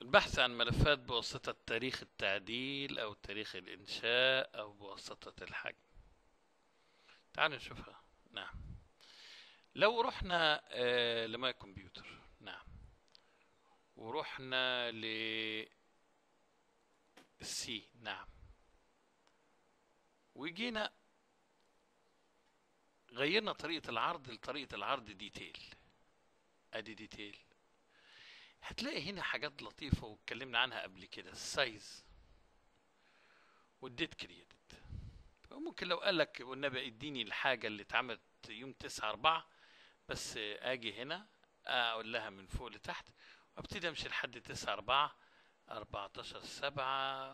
البحث عن ملفات بواسطة تاريخ التعديل أو تاريخ الإنشاء أو بواسطة الحجم تعالوا نشوفها نعم لو رحنا آه لماي كمبيوتر نعم ورحنا ل السي نعم وجينا غيرنا طريقة العرض لطريقة العرض ديتيل ادي ديتيل هتلاقي هنا حاجات لطيفة واتكلمنا عنها قبل كده السايز والديت كريدت ممكن لو قال لك والنبي اديني الحاجة اللي اتعملت يوم تسعة أربعة بس اجي هنا اقول لها من فوق لتحت وابتدي امشي لحد تسعة أربعة أربعتاشر سبعة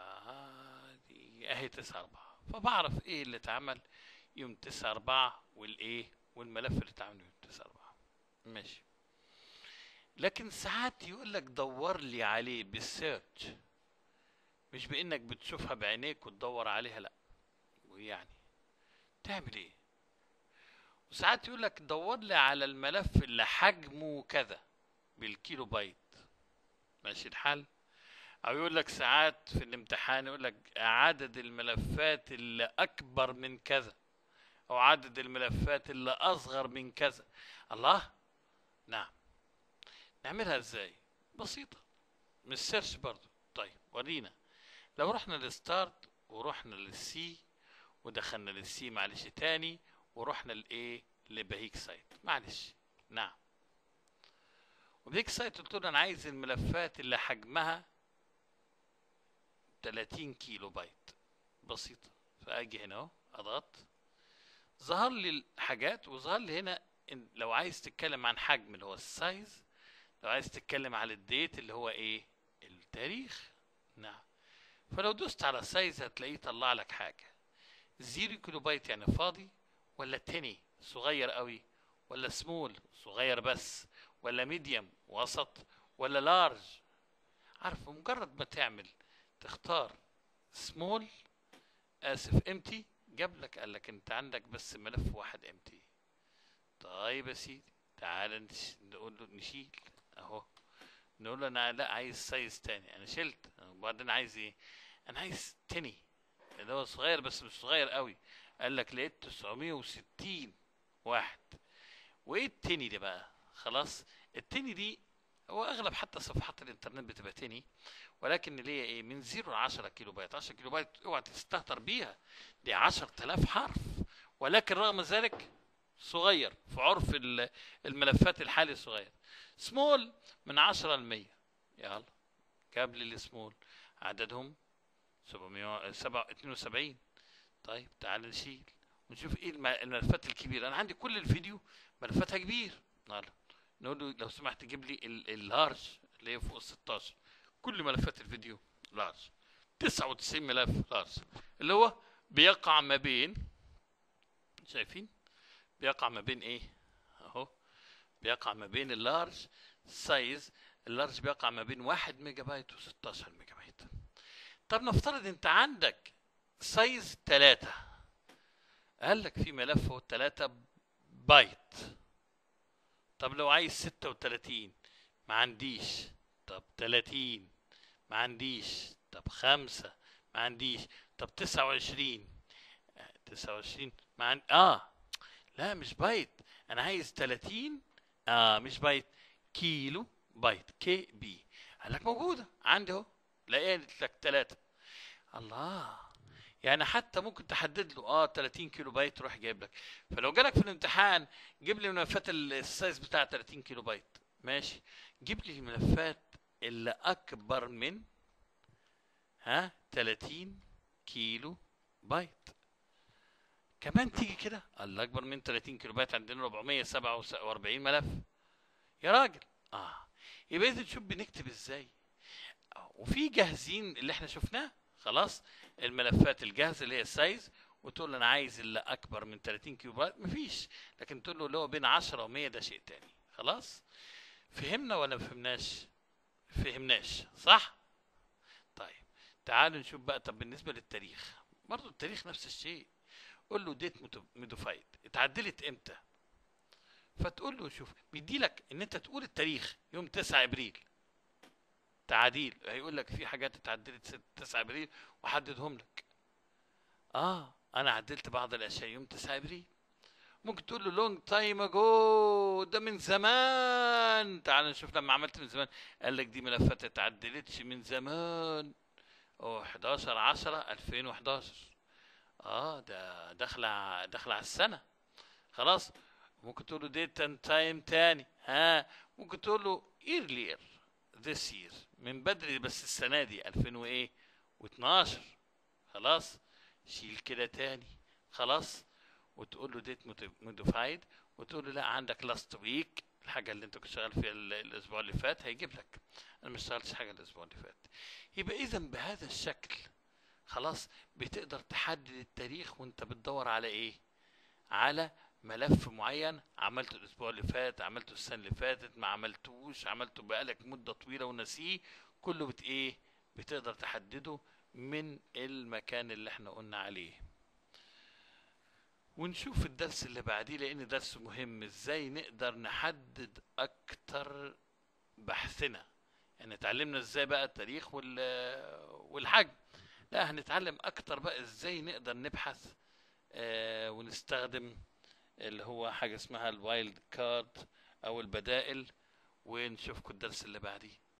اهي تسعة أربعة فبعرف ايه اللي اتعمل يوم تسعة أربعة والايه والملف اللي اتعمل يوم تسعة أربعة ماشي لكن ساعات يقول لك دور لي عليه بالسيرش مش بانك بتشوفها بعينيك وتدور عليها لا ويعني تعمل ايه وساعات يقول لك دور لي على الملف اللي حجمه كذا بالكيلو بايت ماشي الحال او يقول لك ساعات في الامتحان يقول لك عدد الملفات اللي اكبر من كذا او عدد الملفات اللي اصغر من كذا الله نعم نعملها ازاي بسيطة مش سيرش برضو طيب ورينا لو رحنا للستارت ورحنا للسي ودخلنا للسي معلش تاني ورحنا لايه لبهيك سايت معلش نعم وبهيك سايت قلت له انا عايز الملفات اللي حجمها 30 كيلو بايت بسيطة فاجي هنا اهو اضغط ظهر لي الحاجات وظهر لي هنا إن لو عايز تتكلم عن حجم اللي هو السايز لو عايز تتكلم على الديت اللي هو ايه التاريخ نعم فلو دوست على سايز هتلاقيه طلع لك حاجة زيرو كيلو بايت يعني فاضي ولا تاني صغير قوي ولا سمول صغير بس ولا ميديوم وسط ولا لارج عارف مجرد ما تعمل تختار سمول اسف امتي جاب لك قال لك انت عندك بس ملف واحد امتي طيب يا سيدي تعال نقول له نشيل اهو نقول له انا لا عايز سايز تاني انا شلت وبعدين عايز ايه انا عايز تاني اللي هو صغير بس مش صغير قوي قال لك لقيت 960 واحد وايه التاني ده بقى خلاص التاني دي هو اغلب حتى صفحات الانترنت بتبقى تاني ولكن اللي هي ايه من 0 ل 10 كيلو بايت 10 كيلو بايت اوعى تستهتر بيها دي 10000 حرف ولكن رغم ذلك صغير في عرف الملفات الحالي صغير سمول من 10 ل 100 يلا جاب لي السمول عددهم 772 طيب تعال نشيل ونشوف ايه الملفات الكبيره انا عندي كل الفيديو ملفاتها كبير يلا نقول له لو سمحت جيب لي اللارج اللي هي فوق ال 16 كل ملفات الفيديو لارج 99 ملف لارج اللي هو بيقع ما بين شايفين بيقع ما بين ايه اهو بيقع ما بين اللارج سايز اللارج بيقع ما بين 1 ميجا بايت و16 ميجا بايت طب نفترض انت عندك سايز 3 قال لك في ملف هو 3 بايت طب لو عايز 36 ما عنديش طب 30 ما عنديش طب 5 ما عنديش طب 29 29 ما عندي اه لا مش بايت انا عايز 30 اه مش بايت كيلو بايت كي بي قال لك موجوده عندي اهو لقيت لك 3 الله يعني حتى ممكن تحدد له اه 30 كيلو بايت روح جايب لك فلو جالك في الامتحان جيب لي ملفات السايز بتاع 30 كيلو بايت ماشي جيب لي الملفات اللي اكبر من ها 30 كيلو بايت كمان تيجي كده الله اكبر من 30 كيلو بايت عندنا 447 ملف يا راجل اه يبقى اذا تشوف بنكتب ازاي وفي جاهزين اللي احنا شفناه خلاص الملفات الجاهزه اللي هي السايز وتقول له انا عايز اللي اكبر من 30 كيلو بايت مفيش لكن تقول له اللي هو بين 10 و100 ده شيء تاني خلاص فهمنا ولا ما فهمناش فهمناش صح طيب تعالوا نشوف بقى طب بالنسبه للتاريخ برضو التاريخ نفس الشيء قول له ديت موديفايد اتعدلت امتى فتقول له شوف بيدي لك ان انت تقول التاريخ يوم 9 ابريل تعديل هيقول لك في حاجات اتعدلت 6 9 ابريل وحددهم لك اه انا عدلت بعض الاشياء يوم 9 ابريل ممكن تقول له لونج تايم اجو ده من زمان تعال نشوف لما عملت من زمان قال لك دي ملفات اتعدلتش من زمان او 11 10 2011 اه ده داخله داخله على السنه خلاص ممكن تقول له ديت اند تايم تاني ها ممكن تقول له earlier this year من بدري بس السنه دي 2000 وايه و12 خلاص شيل كده تاني خلاص وتقول له ديت موديفايد وتقول له لا عندك لاست ويك الحاجه اللي انت كنت شغال فيها ال- الاسبوع اللي فات هيجيب لك انا ما اشتغلتش حاجه الاسبوع اللي فات يبقى اذا بهذا الشكل خلاص بتقدر تحدد التاريخ وانت بتدور على ايه على ملف معين عملته الاسبوع اللي فات عملته السنه اللي فاتت ما عملتوش عملته بقالك مده طويله ونسيه كله بت ايه بتقدر تحدده من المكان اللي احنا قلنا عليه ونشوف الدرس اللي بعديه لان درس مهم ازاي نقدر نحدد اكتر بحثنا يعني اتعلمنا ازاي بقى التاريخ وال والحجم لا هنتعلم اكتر بقى ازاي نقدر نبحث آه ونستخدم اللي هو حاجة اسمها الوايلد كارد او البدائل ونشوفكم الدرس اللي بعديه